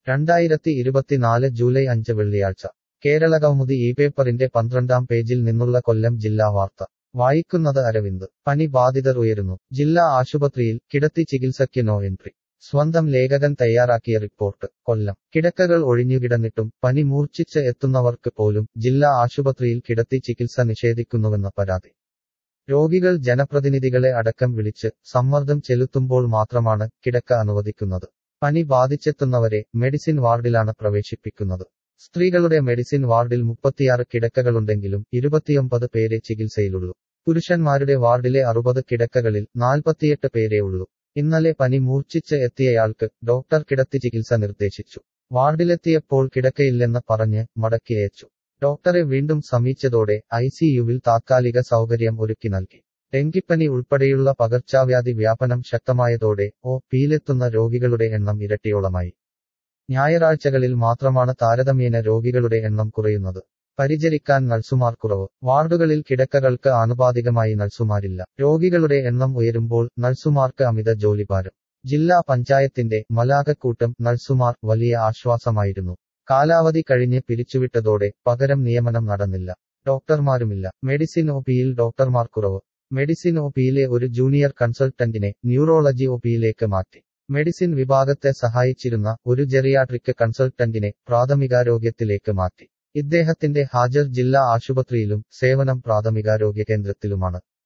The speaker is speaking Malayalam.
രണ്ടായിരത്തി ഇരുപത്തിനാല് ജൂലൈ അഞ്ച് വെള്ളിയാഴ്ച കേരളകൗമുദി ഈ പേപ്പറിന്റെ പന്ത്രണ്ടാം പേജിൽ നിന്നുള്ള കൊല്ലം ജില്ലാ വാർത്ത വായിക്കുന്നത് അരവിന്ദ് പനി ബാധിതർ ഉയരുന്നു ജില്ലാ ആശുപത്രിയിൽ കിടത്തി ചികിത്സയ്ക്ക് നോ എൻട്രി സ്വന്തം ലേഖകൻ തയ്യാറാക്കിയ റിപ്പോർട്ട് കൊല്ലം കിടക്കകൾ ഒഴിഞ്ഞുകിടന്നിട്ടും പനി മൂർച്ഛിച്ച് എത്തുന്നവർക്ക് പോലും ജില്ലാ ആശുപത്രിയിൽ കിടത്തി ചികിത്സ നിഷേധിക്കുന്നുവെന്ന പരാതി രോഗികൾ ജനപ്രതിനിധികളെ അടക്കം വിളിച്ച് സമ്മർദ്ദം ചെലുത്തുമ്പോൾ മാത്രമാണ് കിടക്ക അനുവദിക്കുന്നത് പനി ബാധിച്ചെത്തുന്നവരെ മെഡിസിൻ വാർഡിലാണ് പ്രവേശിപ്പിക്കുന്നത് സ്ത്രീകളുടെ മെഡിസിൻ വാർഡിൽ മുപ്പത്തിയാറ് കിടക്കകളുണ്ടെങ്കിലും ഇരുപത്തിയൊമ്പത് പേരെ ചികിത്സയിലുള്ളൂ പുരുഷന്മാരുടെ വാർഡിലെ അറുപത് കിടക്കകളിൽ നാൽപ്പത്തിയെട്ട് പേരേ ഉള്ളൂ ഇന്നലെ പനി മൂർച്ഛിച്ച് എത്തിയയാൾക്ക് ഡോക്ടർ കിടത്തി ചികിത്സ നിർദ്ദേശിച്ചു വാർഡിലെത്തിയപ്പോൾ കിടക്കയില്ലെന്ന് പറഞ്ഞ് മടക്കി അയച്ചു ഡോക്ടറെ വീണ്ടും സമീപിച്ചതോടെ ഐസിയുവിൽ താത്കാലിക സൗകര്യം ഒരുക്കി നൽകി ഡെങ്കിപ്പനി ഉൾപ്പെടെയുള്ള പകർച്ചവ്യാധി വ്യാപനം ശക്തമായതോടെ ഒ പിയിലെത്തുന്ന രോഗികളുടെ എണ്ണം ഇരട്ടിയോളമായി ഞായറാഴ്ചകളിൽ മാത്രമാണ് താരതമ്യേന രോഗികളുടെ എണ്ണം കുറയുന്നത് പരിചരിക്കാൻ നഴ്സുമാർ കുറവ് വാർഡുകളിൽ കിടക്കകൾക്ക് ആനുപാതികമായി നഴ്സുമാരില്ല രോഗികളുടെ എണ്ണം ഉയരുമ്പോൾ നഴ്സുമാർക്ക് അമിത ജോലിഭാരം ജില്ലാ പഞ്ചായത്തിന്റെ മലാകക്കൂട്ടം നഴ്സുമാർ വലിയ ആശ്വാസമായിരുന്നു കാലാവധി കഴിഞ്ഞ് പിരിച്ചുവിട്ടതോടെ പകരം നിയമനം നടന്നില്ല ഡോക്ടർമാരുമില്ല മെഡിസിൻ ഒ പിയിൽ ഡോക്ടർമാർ കുറവ് മെഡിസിൻ ഒ പിയിലെ ഒരു ജൂനിയർ കൺസൾട്ടന്റിനെ ന്യൂറോളജി ഒ പിയിലേക്ക് മാറ്റി മെഡിസിൻ വിഭാഗത്തെ സഹായിച്ചിരുന്ന ഒരു ജെറിയാട്രിക് കൺസൾട്ടന്റിനെ പ്രാഥമികാരോഗ്യത്തിലേക്ക് മാറ്റി ഇദ്ദേഹത്തിന്റെ ഹാജർ ജില്ലാ ആശുപത്രിയിലും സേവനം പ്രാഥമികാരോഗ്യ കേന്ദ്രത്തിലുമാണ്